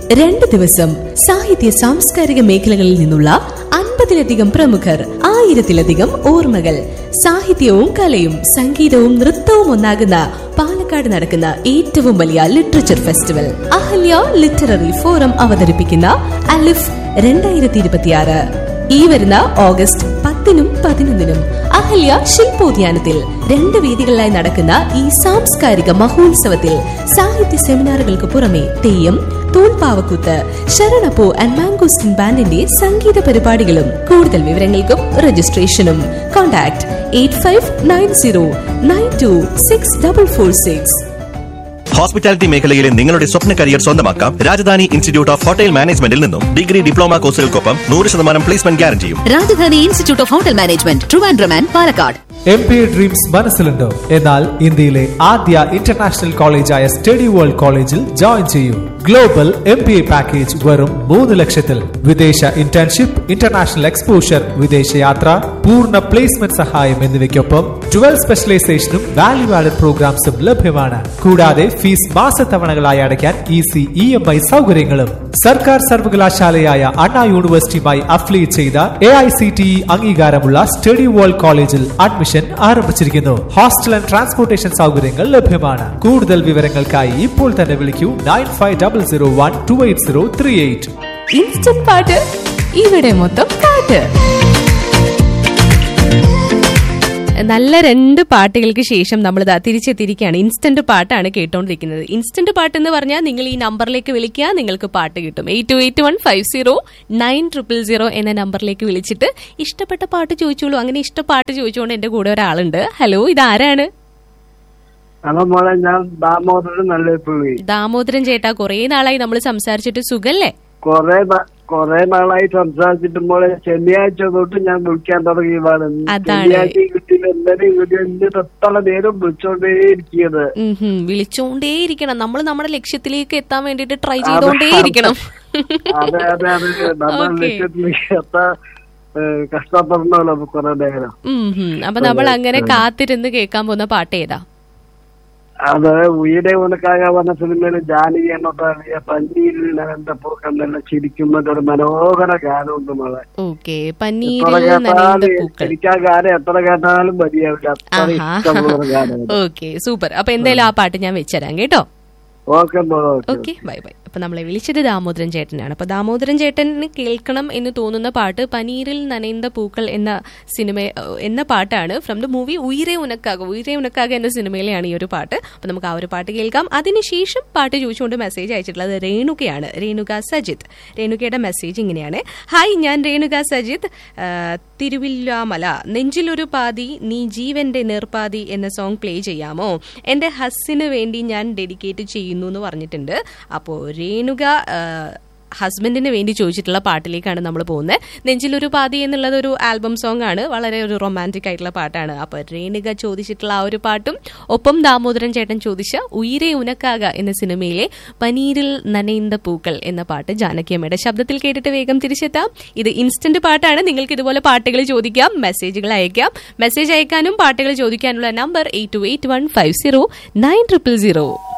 രണ്ട് ദിവസം സാഹിത്യ സാംസ്കാരിക മേഖലകളിൽ നിന്നുള്ള അൻപതിലധികം പ്രമുഖർ ആയിരത്തിലധികം ഓർമ്മകൾ സാഹിത്യവും കലയും സംഗീതവും നൃത്തവും ഒന്നാകുന്ന പാലക്കാട് നടക്കുന്ന ഏറ്റവും വലിയ literature festival Ahalya literary forum അവതരിപ്പിക്കുന്ന അലിഫ് രണ്ടായിരത്തി ഇരുപത്തിയാറ് ഈ വരുന്ന ഓഗസ്റ്റ് പത്തിനും പതിനൊന്നിനും അഹല്യ ശില്പോദ്യാനത്തിൽ രണ്ട് വേദികളിലായി നടക്കുന്ന ഈ സാംസ്കാരിക മഹോത്സവത്തിൽ സാഹിത്യ സെമിനാറുകൾക്ക് പുറമെ തെയ്യം തൂൺപാവക്കൂത്ത് ശരണപ്പൂ ആൻഡ് മാംഗോസ്റ്റിൻ ബാൻഡിന്റെ സംഗീത പരിപാടികളും കൂടുതൽ വിവരങ്ങൾക്കും രജിസ്ട്രേഷനും contact eight five nine zero nine two six double four six hospitality മേഖലയിലെ നിങ്ങളുടെ സ്വപ്ന കരിയർ സ്വന്തമാക്കാം രാജധാനി ഇൻസ്റ്റിറ്റ്യൂട്ട് ഓഫ് ഹോട്ടൽ മാനേജ്മെന്റിൽ നിന്നും ഡിഗ്രി ഡിപ്ലോമ കോഴ്സുകൾക്കൊപ്പം നൂറ് ശതമാനം പ്ലേസ്മെന്റ് ഗ്യാരണ്ടിയും Rajadhani institute of hotel management Trivandrum and Palakkad M P dreams മനസ്സിലുണ്ടോ എന്നാൽ ഇന്ത്യയിലെ ആദ്യ ഇന്റർനാഷണൽ കോളേജായ സ്റ്റഡി വേൾഡ് കോളേജിൽ ജോയിൻ ചെയ്യൂ global M P A package വെറും മൂന്ന് ലക്ഷത്തിൽ വിദേശ ഇന്റേൺഷിപ്പ് ഇന്റർനാഷണൽ എക്സ്പോഷർ വിദേശയാത്ര പൂർണ്ണ പ്ലേസ്മെന്റ് സഹായം എന്നിവയ്ക്കൊപ്പം ട്വൽവ് സ്പെഷ്യലൈസേഷനും വാല്യൂ ആഡഡ് പ്രോഗ്രാംസും ലഭ്യമാണ് കൂടാതെ ഫീസ് മാസത്തവണകളായി അടയ്ക്കാൻ ഈസി ഇ എം ഐ സൗകര്യങ്ങളും സർക്കാർ സർവകലാശാലയായ അണ്ണാ യൂണിവേഴ്സിറ്റിയുമായി അഫിലിയേറ്റ് ചെയ്ത A I C T E അംഗീകാരമുള്ള സ്റ്റഡി വേൾഡ് കോളേജിൽ അഡ്മിഷൻ ആരംഭിച്ചിരിക്കുന്നു ഹോസ്റ്റൽ ആൻഡ് ട്രാൻസ്പോർട്ടേഷൻ സൗകര്യങ്ങൾ ലഭ്യമാണ് കൂടുതൽ വിവരങ്ങൾക്കായി ഇപ്പോൾ തന്നെ വിളിക്കൂ nine five double zero one two eight zero three eight instant പാട്ട് ഇവിടെ മൊത്തം പാട്ട് നല്ല രണ്ട് പാട്ടുകൾക്ക് ശേഷം നമ്മൾ ഇതാ തിരിച്ചെത്തിയിരിക്കുകയാണ് ഇൻസ്റ്റന്റ് പാട്ടാണ് കേട്ടോണ്ടിരിക്കുന്നത് ഇൻസ്റ്റന്റ് പാട്ട് എന്ന് പറഞ്ഞാൽ നിങ്ങൾ ഈ നമ്പറിലേക്ക് വിളിക്കുക നിങ്ങൾക്ക് പാട്ട് കിട്ടും eight two eight one five zero nine triple zero എന്ന നമ്പറിലേക്ക് വിളിച്ചിട്ട് ഇഷ്ടപ്പെട്ട പാട്ട് ചോദിച്ചോളൂ അങ്ങനെ ഇഷ്ട പാട്ട് ചോദിച്ചുകൊണ്ട് എന്റെ കൂടെ ഒരാളുണ്ട് ഹലോ ഇതാരാണ് ഹലോ മോളെ ഞാൻ ദാമോദരൻ നല്ല പുള്ളി ദാമോദരൻ ചേട്ടാ കുറേ നാളായി നമ്മൾ സംസാരിച്ചിട്ട് സുഖല്ലേ കൊറേ നാ- കൊറേ നാളായി സംസാരിച്ചിട്ട് മോളെ ശനിയാഴ്ച തൊട്ട് ഞാൻ വിളിക്കാൻ തുടങ്ങിയതാണ് അതാണ്. ശനിയാഴ്ച കിട്ടിയില്ല എന്തെങ്കിലും കിട്ടിയ എന്നിട്ട് എത്ര നേരം വിളിച്ചോണ്ടേ ഇരിക്കുന്നത് ഉം ഹും. വിളിച്ചോണ്ടേയിരിക്കണം നമ്മൾ നമ്മുടെ ലക്ഷ്യത്തിലേക്ക് എത്താൻ വേണ്ടിട്ട് ട്രൈ ചെയ്തോണ്ടേയിരിക്കണം അതെ അതെ അതെ നമ്മൾ Okay. ലക്ഷ്യത്തിലേക്ക് എത്താൻ ഏഹ്, കഷ്ടപ്പെടണമല്ലോ അപ്പൊ കുറെ നേരം ഉം ഹും. അപ്പൊ നമ്മൾ അങ്ങനെ കാത്തിരുന്ന് കേൾക്കാൻ പോകുന്ന പാട്ട് ഏതാ അത് ഉയരെ ഉണക്കാക പറഞ്ഞ സിനിമയിൽ ജാനകി എന്നൊക്കെ പന്നീരിൽ എന്റെ പൂക്കണ്ടെല്ലാം ചിരിക്കുമ്പോ ഒരു മനോഹര ഗാനമുണ്ട് മോളെ ഓക്കെ എത്ര പന്നീരിൽ നനയുന്ന കേട്ടാലും പൂക്കൾ എനിക്ക് ആ ഗാനം എത്ര കേട്ടാലും മതിയാവില്ല അത്ര ആഹാ ഇഷ്ടമുള്ള ഗാനം ഓക്കെ സൂപ്പർ അപ്പൊ എന്തായാലും ആ പാട്ട് ഞാൻ വെച്ചുതരാം കേട്ടോ ഓക്കെ മോളെ ഓക്കെ ഓക്കെ ബൈ ബൈ അപ്പൊ നമ്മളെ വിളിച്ചത് ദാമോദരൻ ചേട്ടനാണ് അപ്പൊ ദാമോദരൻ ചേട്ടന് കേൾക്കണം എന്ന് തോന്നുന്ന പാട്ട് പനീരിൽ നനയുന്ന പൂക്കൾ എന്ന സിനിമ എന്ന പാട്ടാണ് from the movie Uyare Unakkaka Uyare Unakkaka എന്ന സിനിമയിലെയാണ് ഈ ഒരു പാട്ട് അപ്പൊ നമുക്ക് ആ ഒരു പാട്ട് കേൾക്കാം അതിനുശേഷം പാട്ട് ചോദിച്ചുകൊണ്ട് മെസ്സേജ് അയച്ചിട്ടുള്ളത് രേണുകയാണ് രേണുക സജിത്ത് രേണുകയുടെ മെസ്സേജ് ഇങ്ങനെയാണ് ഹായ് ഞാൻ രേണുക സജിത്ത് ആ, തിരുവില്ലാമല നെഞ്ചിലൊരു പാതി നീ ജീവന്റെ നേർപ്പാതി എന്ന സോങ് പ്ലേ ചെയ്യാമോ എന്റെ ഹസ്സിന് വേണ്ടി ഞാൻ ഡെഡിക്കേറ്റ് ചെയ്യുന്നു എന്ന് പറഞ്ഞിട്ടുണ്ട് അപ്പോൾ രേണുക ആ, ഹസ്ബൻഡിന് വേണ്ടി ചോദിച്ചിട്ടുള്ള പാട്ടിലേക്കാണ് നമ്മൾ പോകുന്നത് നെഞ്ചിലൊരു പാതി എന്നുള്ളത് ഒരു ആൽബം സോങ് ആണ് വളരെ ഒരു റൊമാൻറ്റിക് ആയിട്ടുള്ള പാട്ടാണ് അപ്പോൾ രേണുക ചോദിച്ചിട്ടുള്ള ആ ഒരു പാട്ടും ഒപ്പം ദാമോദരൻ ചേട്ടൻ ചോദിച്ച ഉയിരെ ഉനക്കാക എന്ന സിനിമയിലെ പനീരിൽ നനയുന്ന പൂക്കൾ എന്ന പാട്ട് ജാനകിയമ്മയുടെ ശബ്ദത്തിൽ കേട്ടിട്ട് വേഗം തിരിച്ചെത്താം ഇത് ഇൻസ്റ്റന്റ് പാട്ടാണ് നിങ്ങൾക്ക് ഇതുപോലെ പാട്ടുകൾ ചോദിക്കാം മെസ്സേജുകൾ അയക്കാം മെസ്സേജ് അയക്കാനും പാട്ടുകൾ ചോദിക്കാനുള്ള number eight two eight one five zero nine triple zero